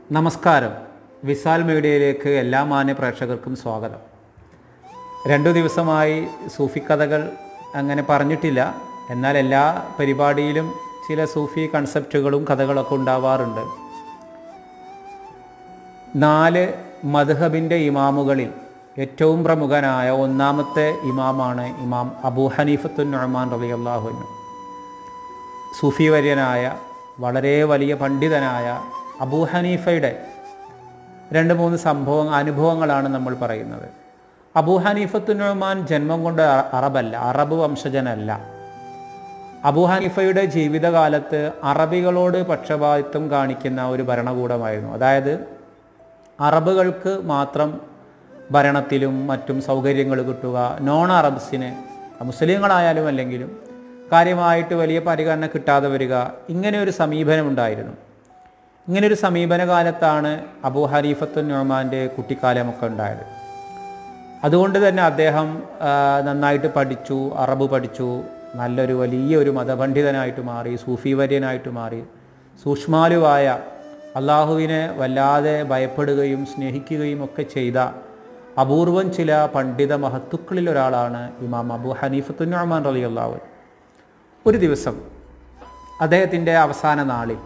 നമസ്കാരം വിസാൽ മീഡിയയിലേക്ക് എല്ലാ മാന്യ പ്രേക്ഷകർക്കും സ്വാഗതം രണ്ടു ദിവസമായി സൂഫി കഥകൾ അങ്ങനെ പറഞ്ഞിട്ടില്ല എന്നാൽ എല്ലാ പരിപാടിയിലും ചില സൂഫി കൺസെപ്റ്റുകളും കഥകളൊക്കെ ഉണ്ടാവാറുണ്ട് നാല് മദ്ഹബിൻ്റെ ഇമാമുകളിൽ ഏറ്റവും പ്രമുഖനായ ഒന്നാമത്തെ ഇമാമാണ് ഇമാം അബൂ ഹനീഫത്തുൻ നൊഹ്മാൻ റബി അള്ളാഹുനു സൂഫി വര്യനായ വളരെ വലിയ പണ്ഡിതനായ അബൂ ഹനീഫയുടെ രണ്ട് മൂന്ന് സംഭവ അനുഭവങ്ങളാണ് നമ്മൾ പറയുന്നത് അബൂ ഹനീഫത്തുൻ നൊഹ്മാൻ ജന്മം കൊണ്ട് അ- അറബല്ല അറബ് വംശജനല്ല അബൂ ഹനീഫയുടെ ജീവിതകാലത്ത് അറബികളോട് പക്ഷപാതിത്വം കാണിക്കുന്ന ഒരു ഭരണകൂടമായിരുന്നു അതായത് അറബുകൾക്ക് മാത്രം ഭരണത്തിലും മറ്റും സൗകര്യങ്ങൾ കിട്ടുക നോൺ അറബ്സിന് മുസ്ലിങ്ങളായാലും അല്ലെങ്കിലും കാര്യമായിട്ട് വലിയ പരിഗണന കിട്ടാതെ വരിക ഇങ്ങനെ ഒരു സമീപനമുണ്ടായിരുന്നു ഇങ്ങനെ ഒരു സമീപന കാലത്താണ് അബൂ ഹനീഫത്തുൻ നൊഹ്മാൻ്റെ കുട്ടിക്കാലമൊക്കെ ഉണ്ടായത് അതുകൊണ്ട് തന്നെ അദ്ദേഹം ആ, നന്നായിട്ട് പഠിച്ചു അറബ് പഠിച്ചു നല്ലൊരു വലിയ ഒരു മതപണ്ഡിതനായിട്ട് മാറി സൂഫി വര്യനായിട്ട് മാറി സൂക്ഷ്മാലുവായ അള്ളാഹുവിനെ വല്ലാതെ ഭയപ്പെടുകയും സ്നേഹിക്കുകയും ഒക്കെ ചെയ്ത അപൂർവം ചില പണ്ഡിത മഹത്തുക്കളിൽ ഒരാളാണ് ഇമാം അബു ഹനീഫത്തുൻ റഹ്മാൻ റലി അള്ളാഹു ഒരു ദിവസം അദ്ദേഹത്തിൻ്റെ അവസാന നാളിൽ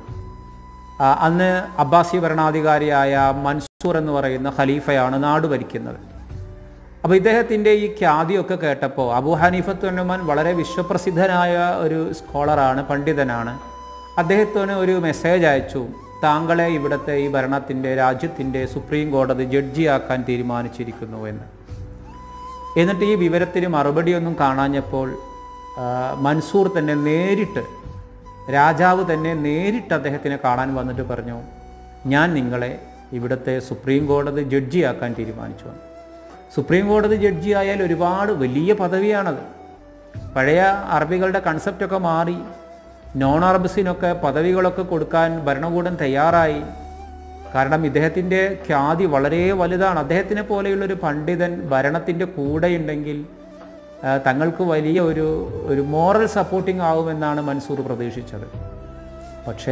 ആ, അന്ന് അബ്ബാസി ഭരണാധികാരിയായ മൻസൂർ എന്ന് പറയുന്ന ഖലീഫയാണ് നാട് ഭരിക്കുന്നത് അപ്പോൾ ഇദ്ദേഹത്തിൻ്റെ ഈ ഖ്യാതിയൊക്കെ കേട്ടപ്പോൾ അബു ഹനീഫത്തുനുമാൻ വളരെ വിശ്വപ്രസിദ്ധനായ ഒരു സ്കോളറാണ് പണ്ഡിതനാണ് അദ്ദേഹത്തിന് ഒരു മെസ്സേജ് അയച്ചു താങ്കളെ ഇവിടുത്തെ ഈ ഭരണത്തിൻ്റെ രാജ്യത്തിൻ്റെ സുപ്രീം കോടതി ജഡ്ജിയാക്കാൻ തീരുമാനിച്ചിരിക്കുന്നു എന്ന് എന്നിട്ട് ഈ വിവരത്തിന് മറുപടിയൊന്നും കാണാഞ്ഞപ്പോൾ ആ, മൻസൂർ തന്നെ നേരിട്ട് രാജാവ് തന്നെ നേരിട്ട് അദ്ദേഹത്തിനെ കാണാൻ വന്നിട്ട് പറഞ്ഞു ഞാൻ നിങ്ങളെ ഇവിടുത്തെ സുപ്രീം കോടതി ജഡ്ജിയാക്കാൻ തീരുമാനിച്ചു എന്ന്." സുപ്രീം കോടതി ജഡ്ജി ആയാൽ ഒരുപാട് വലിയ പദവിയാണത് പഴയ അറബികളുടെ കൺസെപ്റ്റൊക്കെ മാറി നോൺ അറബ്സിനൊക്കെ പദവികളൊക്കെ കൊടുക്കാൻ ഭരണകൂടം തയ്യാറായി കാരണം ഇദ്ദേഹത്തിൻ്റെ ഖ്യാതി വളരെ വലുതാണ് അദ്ദേഹത്തിനെ പോലെയുള്ളൊരു പണ്ഡിതൻ ഭരണത്തിൻ്റെ കൂടെയുണ്ടെങ്കിൽ ആ, തങ്ങൾക്ക് വലിയ ഒരു ഒരു മോറൽ സപ്പോർട്ടിംഗ് ആവുമെന്നാണ് മൻസൂർ പ്രതീക്ഷിച്ചത് പക്ഷേ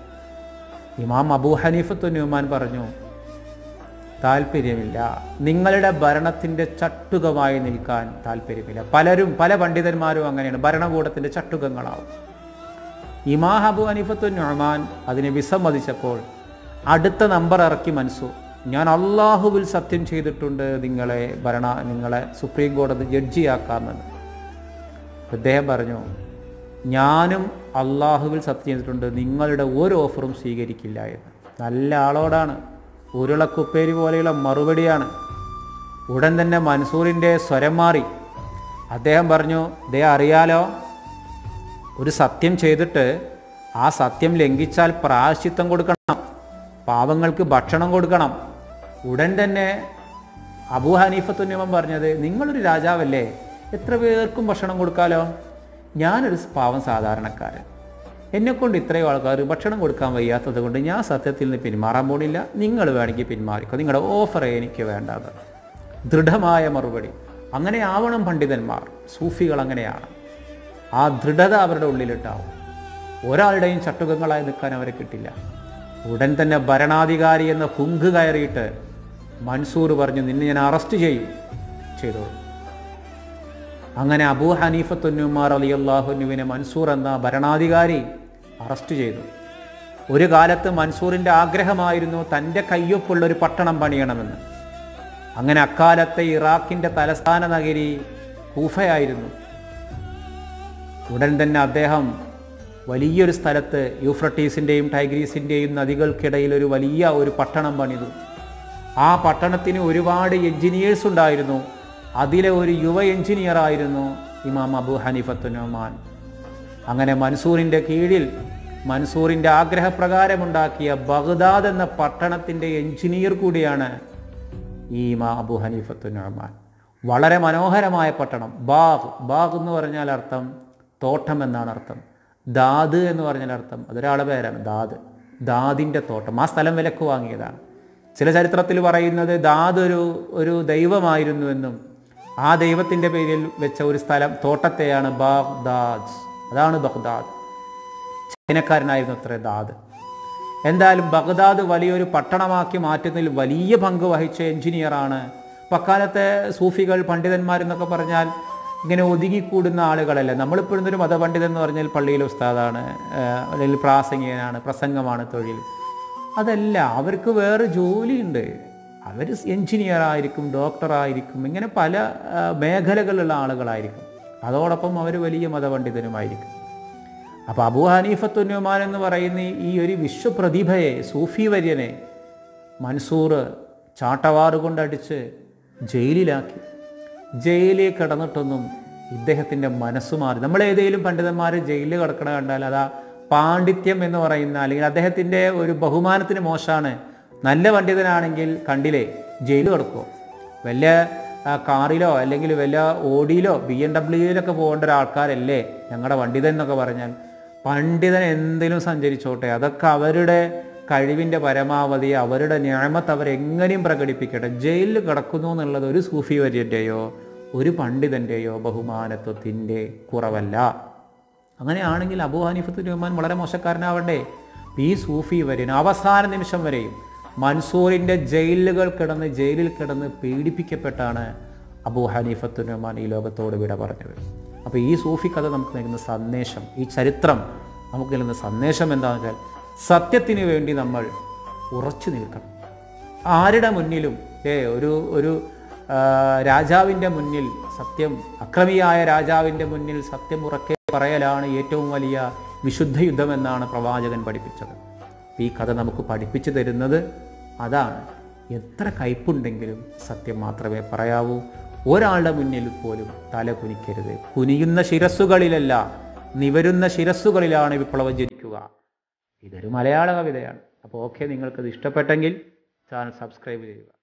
ഇമാം അബൂ ഹനീഫത്തു ന്യൂമാൻ പറഞ്ഞു താല്പര്യമില്ല നിങ്ങളുടെ ഭരണത്തിൻ്റെ ചട്ടുകമായി നിൽക്കാൻ താല്പര്യമില്ല പലരും പല പണ്ഡിതന്മാരും അങ്ങനെയാണ് ഭരണകൂടത്തിൻ്റെ ചട്ടുകങ്ങളാവും ഇമാ അബു ഹനീഫത്തു നൊഹ്മാൻ അതിനെ വിസമ്മതിച്ചപ്പോൾ അടുത്ത നമ്പർ ഇറക്കി മൻസൂർ ഞാൻ അള്ളാഹുവിൽ സത്യം ചെയ്തിട്ടുണ്ട് നിങ്ങളെ ഭരണ നിങ്ങളെ സുപ്രീം കോടതി ജഡ്ജിയാക്കാമെന്ന് അദ്ദേഹം പറഞ്ഞു ഞാനും അള്ളാഹുവിൽ സത്യം ചെയ്തിട്ടുണ്ട് നിങ്ങളുടെ ഒരു ഓഫറും സ്വീകരിക്കില്ല എന്ന് നല്ല ആളോടാണ് ഉരുളക്കുപ്പേരി പോലെയുള്ള മറുപടിയാണ് ഉടൻ തന്നെ മൻസൂറിൻ്റെ സ്വരം മാറി അദ്ദേഹം പറഞ്ഞു ദേ അറിയാലോ ഒരു സത്യം ചെയ്തിട്ട് ആ സത്യം ലംഘിച്ചാൽ പ്രായശ്ചിത്തം കൊടുക്കണം പാവങ്ങൾക്ക് ഭക്ഷണം കൊടുക്കണം ഉടൻ തന്നെ അബൂ ഹനീഫത്തുന്യമൻ പറഞ്ഞത് നിങ്ങളൊരു രാജാവല്ലേ എത്ര പേർക്കും ഭക്ഷണം കൊടുക്കാലോ ഞാനൊരു പാവം സാധാരണക്കാരൻ എന്നെക്കൊണ്ട് ഇത്രയും ആൾക്കാർ ഭക്ഷണം കൊടുക്കാൻ വയ്യാത്തത് കൊണ്ട് ഞാൻ സത്യത്തിൽ നിന്ന് പിന്മാറാൻ പോണില്ല നിങ്ങൾ വേണമെങ്കിൽ പിന്മാറിക്കോ നിങ്ങളുടെ ഓഫർ എനിക്ക് വേണ്ടത് ദൃഢമായ മറുപടി അങ്ങനെ ആവണം പണ്ഡിതന്മാർ സൂഫികൾ അങ്ങനെയാണ് ആ ദൃഢത അവരുടെ ഉള്ളിലിട്ടാവും ഒരാളുടെയും ചട്ടുകങ്ങളായി നിൽക്കാൻ അവരെ കിട്ടില്ല ഉടൻ തന്നെ ഭരണാധികാരി എന്ന ഹുങ്ക് കയറിയിട്ട് മൻസൂർ പറഞ്ഞു നിന്നെ ഞാൻ അറസ്റ്റ് ചെയ്യും ചെയ്തോളൂ അങ്ങനെ അബൂ ഹനീഫത്തുന്നുമാർ അലി അള്ളാഹുനുവിനെ മൻസൂർ എന്ന ഭരണാധികാരി അറസ്റ്റ് ചെയ്തു ഒരു കാലത്ത് മൻസൂറിൻ്റെ ആഗ്രഹമായിരുന്നു തൻ്റെ കയ്യൊപ്പുള്ള ഒരു പട്ടണം പണിയണമെന്ന് അങ്ങനെ അക്കാലത്തെ ഇറാഖിൻ്റെ തലസ്ഥാന നഗരി കൂഫയായിരുന്നു ഉടൻ തന്നെ അദ്ദേഹം വലിയൊരു സ്ഥലത്ത് യൂഫ്രട്ടീസിൻ്റെയും ടൈഗ്രീസിൻ്റെയും നദികൾക്കിടയിൽ ഒരു വലിയ ഒരു പട്ടണം പണിതു ആ പട്ടണത്തിന് ഒരുപാട് എഞ്ചിനീയേഴ്സ് ഉണ്ടായിരുന്നു അതിലെ ഒരു യുവ എഞ്ചിനീയർ ആയിരുന്നു ഇമാം അബു ഹനീഫത്ത് നൊമാൻ അങ്ങനെ മൻസൂറിൻ്റെ കീഴിൽ മൻസൂറിൻ്റെ ആഗ്രഹപ്രകാരമുണ്ടാക്കിയ ബഗ്ദാദ് എന്ന പട്ടണത്തിൻ്റെ എഞ്ചിനീയർ കൂടിയാണ് ഈ ഇമാം അബു ഹനീഫത്ത് നൊമാൻ വളരെ മനോഹരമായ പട്ടണം ബാഗ് ബാഗ് എന്ന് പറഞ്ഞാൽ അർത്ഥം തോട്ടം എന്നാണ് അർത്ഥം ദാദ് എന്ന് പറഞ്ഞാൽ അർത്ഥം അതൊരാളെ പേരാണ് ദാദ് ദാദിൻ്റെ തോട്ടം ആ സ്ഥലം വിലക്ക് വാങ്ങിയതാണ് ചില ചരിത്രത്തിൽ പറയുന്നത് ദാദ് ഒരു ഒരു ദൈവമായിരുന്നു എന്നും ആ ദൈവത്തിൻ്റെ പേരിൽ വെച്ച ഒരു സ്ഥലം തോട്ടത്തെയാണ് ബാഗ്ദാദ് അതാണ് ബഗ്ദാദ് ചൈനക്കാരനായിരുന്നു അത്ര ദാദ് എന്തായാലും ബഗ്ദാദ് വലിയൊരു പട്ടണമാക്കി മാറ്റുന്നതിൽ വലിയ പങ്ക് വഹിച്ച എഞ്ചിനീയറാണ് പക്കാലത്തെ സൂഫികൾ പണ്ഡിതന്മാരെന്നൊക്കെ പറഞ്ഞാൽ ഇങ്ങനെ ഒതുങ്ങിക്കൂടുന്ന ആളുകളല്ല നമ്മളിപ്പോഴും ഒരു മതപണ്ഡിതൻ എന്ന് പറഞ്ഞാൽ പള്ളിയിലെ ഉസ്താദാണ് ഏഹ് അല്ലെങ്കിൽ പ്രാസംഗികനാണ് പ്രസംഗമാണ് തൊഴിൽ അതല്ല അവർക്ക് വേറെ ജോലിയുണ്ട് അവർ എഞ്ചിനീയർ ആയിരിക്കും ഡോക്ടറായിരിക്കും ഇങ്ങനെ പല ആ, മേഖലകളിലുള്ള ആളുകളായിരിക്കും അതോടൊപ്പം അവർ വലിയ മതപണ്ഡിതനുമായിരിക്കും അപ്പോൾ അബൂ ഹനീഫത്തുന്നുമാൻ എന്ന് പറയുന്ന ഈ ഒരു വിശ്വപ്രതിഭയെ സൂഫി വര്യനെ മൻസൂർ ചാട്ടവാറ് കൊണ്ടടിച്ച് ജയിലിലാക്കി ജയിലിൽ കിടന്നിട്ടൊന്നും ഇദ്ദേഹത്തിൻ്റെ മനസ്സ് മാറി നമ്മൾ ഏതെങ്കിലും പണ്ഡിതന്മാർ ജയിലിൽ കിടക്കണ കണ്ടാൽ അതാ പാണ്ഡിത്യം എന്ന് പറയുന്ന അല്ലെങ്കിൽ അദ്ദേഹത്തിൻ്റെ ഒരു ബഹുമാനത്തിന് മോശമാണ് നല്ല പണ്ഡിതനാണെങ്കിൽ കണ്ടില്ലേ ജയിലിൽ കിടക്കുമോ വല്ല ആ, കാറിലോ അല്ലെങ്കിൽ വല്ല ഓടിയിലോ ബി എം ഡബ്ല്യൂയിലൊക്കെ പോകേണ്ട ഒരാൾക്കാരല്ലേ ഞങ്ങളുടെ പണ്ഡിതൻ എന്നൊക്കെ പറഞ്ഞാൽ പണ്ഡിതൻ എന്തിനും സഞ്ചരിച്ചോട്ടെ അതൊക്കെ അവരുടെ കഴിവിൻ്റെ പരമാവധി അവരുടെ ന്യായമത്ത് അവരെങ്ങനെയും പ്രകടിപ്പിക്കട്ടെ ജയിലിൽ കിടക്കുന്നു എന്നുള്ളത് ഒരു സൂഫി വര്യൻ്റെയോ ഒരു പണ്ഡിതൻ്റെയോ ബഹുമാനത്വത്തിൻ്റെ കുറവല്ല അങ്ങനെയാണെങ്കിൽ അബു ഹനീഫത്ത് റഹ്മാൻ വളരെ മോശക്കാരനാവണ്ടേ ഈ സൂഫി വര്യൻ അവസാന നിമിഷം വരെയും മൻസൂറിൻ്റെ ജയിലുകൾ കിടന്ന് ജയിലിൽ കിടന്ന് പീഡിപ്പിക്കപ്പെട്ടാണ് അബു ഹനീഫത്ത് റഹ്മാൻ ഈ ലോകത്തോട് വിട പറഞ്ഞത് അപ്പോൾ ഈ സൂഫി കഥ നമുക്ക് നൽകുന്ന സന്ദേശം ഈ ചരിത്രം നമുക്ക് നൽകുന്ന സന്ദേശം എന്താണെന്ന് വെച്ചാൽ സത്യത്തിന് വേണ്ടി നമ്മൾ ഉറച്ചു നിൽക്കണം ആരുടെ മുന്നിലും ഏ ഒരു ഒരു ആ, രാജാവിൻ്റെ മുന്നിൽ സത്യം അക്രമിയായ രാജാവിൻ്റെ മുന്നിൽ സത്യം ഉറക്കെ പറയലാണ് ഏറ്റവും വലിയ വിശുദ്ധ യുദ്ധമെന്നാണ് പ്രവാചകൻ പഠിപ്പിച്ചത് ഈ കഥ നമുക്ക് പഠിപ്പിച്ചു തരുന്നത് അതാണ് എത്ര കയ്പുണ്ടെങ്കിലും സത്യം മാത്രമേ പറയാവൂ ഒരാളുടെ മുന്നിൽ പോലും തല കുനിക്കരുത് കുനിയുന്ന ശിരസ്സുകളിലല്ല നിവരുന്ന ശിരസ്സുകളിലാണ് വിപ്ലവം ജനിക്കുക ഇതൊരു മലയാള കവിതയാണ് അപ്പോൾ ഓക്കെ നിങ്ങൾക്കത് ഇഷ്ടപ്പെട്ടെങ്കിൽ ചാനൽ സബ്സ്ക്രൈബ് ചെയ്യുക